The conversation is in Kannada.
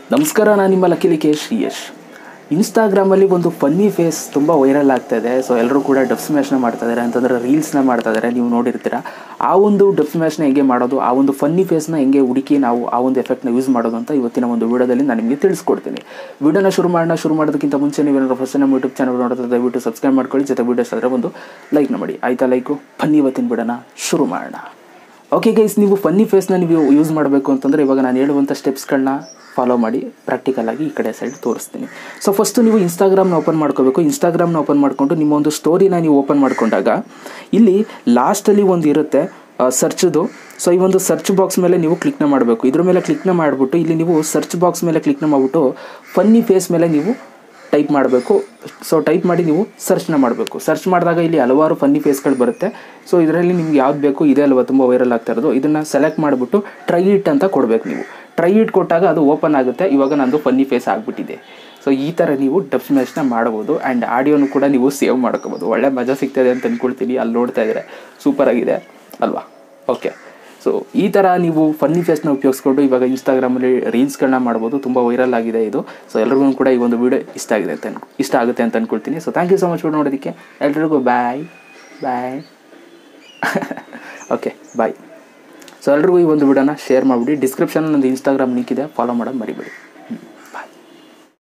ನಮಸ್ಕಾರ ನಾನು ನಿಮ್ಮ ಲಕಿಲಿಕೆ ಶ್ರೀಯಶ್ ಇನ್ಸ್ಟಾಗ್ರಾಮಲ್ಲಿ ಒಂದು ಫನ್ನಿ ಫೇಸ್ ತುಂಬ ವೈರಲ್ ಆಗ್ತಾ ಇದೆ ಸೊ ಎಲ್ಲರೂ ಕೂಡ ಡಬ್ ಸ್ಮ್ಯಾಶ್ನ ಮಾಡ್ತಾ ಇದ್ದಾರೆ ಅಂತಂದರೆ ರೀಲ್ಸ್ನ ಮಾಡ್ತಾ ಇದ್ದಾರೆ ನೀವು ನೋಡಿರ್ತೀರ ಆ ಒಂದು ಡಬ್ ಸ್ಮ್ಯಾಶ್ನ ಹೆಂಗೆ ಮಾಡೋದು ಆ ಒಂದು ಫನ್ನಿ ಫೇಸ್ನ ಹೆಂಗೆ ಹುಡುಕಿ ನಾವು ಆ ಒಂದು ಎಫೆಕ್ಟ್ನ ಯೂಸ್ ಮಾಡೋದು ಅಂತ ಇವತ್ತಿನ ಒಂದು ವಿಡಿಯೋದಲ್ಲಿ ನಾನು ನಿಮಗೆ ತಿಳಿಸ್ಕೊಡ್ತೀನಿ ವಿಡಿಯೋನ ಶುರು ಮಾಡೋಣ ಶುರು ಮಾಡೋದಕ್ಕಿಂತ ಮುಂಚೆ ನೀವೇನಾದ್ರು ಫಸ್ಟ್ ನಮ್ಮ ಯೂಟ್ಯೂಬ್ ಚಾನಲ್ ನೋಡೋದು ದಯವಿಟ್ಟು ಸಬ್ಸ್ಕ್ರೈಬ್ ಮಾಡ್ಕೊಳ್ಳಿ ಜೊತೆ ವೀಡಿಯೋಸ್ ಆದರೆ ಒಂದು ಲೈಕ್ನ ಮಾಡಿ ಆಯ್ತಾ ಲೈಕು ಬನ್ನಿ ಇವತ್ತಿನ ವಿಡಿಯೋನ ಶುರು ಮಾಡೋಣ ಓಕೆ ಗೈಸ್ ನೀವು ಫನ್ನಿ ಫೇಸ್ನ ನೀವು ಯೂಸ್ ಮಾಡಬೇಕು ಅಂತಂದರೆ ಇವಾಗ ನಾನು ಹೇಳುವಂಥ ಸ್ಟೆಪ್ಸ್ಗಳನ್ನ ಫಾಲೋ ಮಾಡಿ ಪ್ರಾಕ್ಟಿಕಲ್ ಆಗಿ ಈ ಕಡೆ ಸೈಡ್ ತೋರಿಸ್ತೀನಿ ಸೊ ಫಸ್ಟು ನೀವು ಇನ್ಸ್ಟಾಗ್ರಾಮ್ನ ಓಪನ್ ಮಾಡ್ಕೋಬೇಕು ಇನ್ಸ್ಟಾಗ್ರಾಮ್ನ ಓಪನ್ ಮಾಡಿಕೊಂಡು ನಿಮ್ಮ ಒಂದು ಸ್ಟೋರಿನ ನೀವು ಓಪನ್ ಮಾಡ್ಕೊಂಡಾಗ ಇಲ್ಲಿ ಲಾಸ್ಟಲ್ಲಿ ಒಂದು ಇರುತ್ತೆ ಸರ್ಚ್ದು ಸೊ ಈ ಒಂದು ಸರ್ಚ್ ಬಾಕ್ಸ್ ಮೇಲೆ ನೀವು ಕ್ಲಿಕ್ನ ಮಾಡಬೇಕು ಇದ್ರ ಮೇಲೆ ಕ್ಲಿಕ್ನ ಮಾಡಿಬಿಟ್ಟು ಇಲ್ಲಿ ನೀವು ಸರ್ಚ್ ಬಾಕ್ಸ್ ಮೇಲೆ ಕ್ಲಿಕ್ನ ಮಾಡಿಬಿಟ್ಟು ಫನ್ನಿ ಫೇಸ್ ಮೇಲೆ ನೀವು ಟೈಪ್ ಮಾಡಬೇಕು ಸೊ ಟೈಪ್ ಮಾಡಿ ನೀವು ಸರ್ಚ್ನ ಮಾಡಬೇಕು ಸರ್ಚ್ ಮಾಡಿದಾಗ ಇಲ್ಲಿ ಹಲವಾರು ಫನ್ನಿ ಫೇಸ್ಗಳು ಬರುತ್ತೆ ಸೊ ಇದರಲ್ಲಿ ನಿಮ್ಗೆ ಯಾವ್ದು ಬೇಕು ಇದೇ ಅಲ್ವಾ ತುಂಬ ವೈರಲ್ ಆಗ್ತಾ ಇರೋದು ಇದನ್ನು ಸೆಲೆಕ್ಟ್ ಮಾಡಿಬಿಟ್ಟು ಟ್ರೈ ಇಟ್ ಅಂತ ಕೊಡಬೇಕು ನೀವು ಟ್ರೈ ಇಟ್ ಕೊಟ್ಟಾಗ ಅದು ಓಪನ್ ಆಗುತ್ತೆ ಇವಾಗ ನಂದು ಫನ್ನಿ ಫೇಸ್ ಆಗಿಬಿಟ್ಟಿದೆ ಸೊ ಈ ಥರ ನೀವು ಡಬ್ ಸ್ಮ್ಯಾಶ್ನ ಮಾಡ್ಬೋದು ಆ್ಯಂಡ್ ಆಡಿಯೋನು ಕೂಡ ನೀವು ಸೇವ್ ಮಾಡ್ಕೋಬೋದು ಒಳ್ಳೆ ಮಜಾ ಸಿಗ್ತದೆ ಅಂತ ಅಂದ್ಕೊಳ್ತೀನಿ ಅಲ್ಲಿ ನೋಡ್ತಾ ಇದ್ದಾರೆ ಸೂಪರ್ ಆಗಿದೆ ಅಲ್ವಾ ಓಕೆ ಸೊ ಈ ಥರ ನೀವು ಫನ್ನಿ ಫೇಸ್ನ ಉಪಯೋಗಿಸ್ಕೊಂಡು ಇವಾಗ ಇನ್ಸ್ಟಾಗ್ರಾಮಲ್ಲಿ ರೀಲ್ಸ್ಗಳನ್ನ ಮಾಡ್ಬೋದು ತುಂಬ ವೈರಲ್ ಆಗಿದೆ ಇದು ಸೊ ಎಲ್ರಿಗೂ ಕೂಡ ಈ ಒಂದು ವಿಡಿಯೋ ಇಷ್ಟ ಆಗಿದೆ ಅಂತ ಅನ್ಕೊ ಇಷ್ಟ ಆಗುತ್ತೆ ಅಂತ ಅಂದ್ಕೊಳ್ತೀನಿ so thank you so much for ನೋಡೋದಕ್ಕೆ ಎಲ್ರಿಗೂ ಬಾಯ್ ಬಾಯ್ ಓಕೆ ಬಾಯ್ ಸೊ ಎಲ್ರಿಗೂ ಈ ಒಂದು ವಿಡಿಯೋನ ಶೇರ್ ಮಾಡಿಬಿಡಿ ಡಿಸ್ಕ್ರಿಪ್ಷನ್ ನಂದು ಇನ್ಸ್ಟಾಗ್ರಾಮ್ ಲಿಂಕ್ ಇದೆ ಫಾಲೋ ಮಾಡೋದು ಮರಿಬೇಡಿ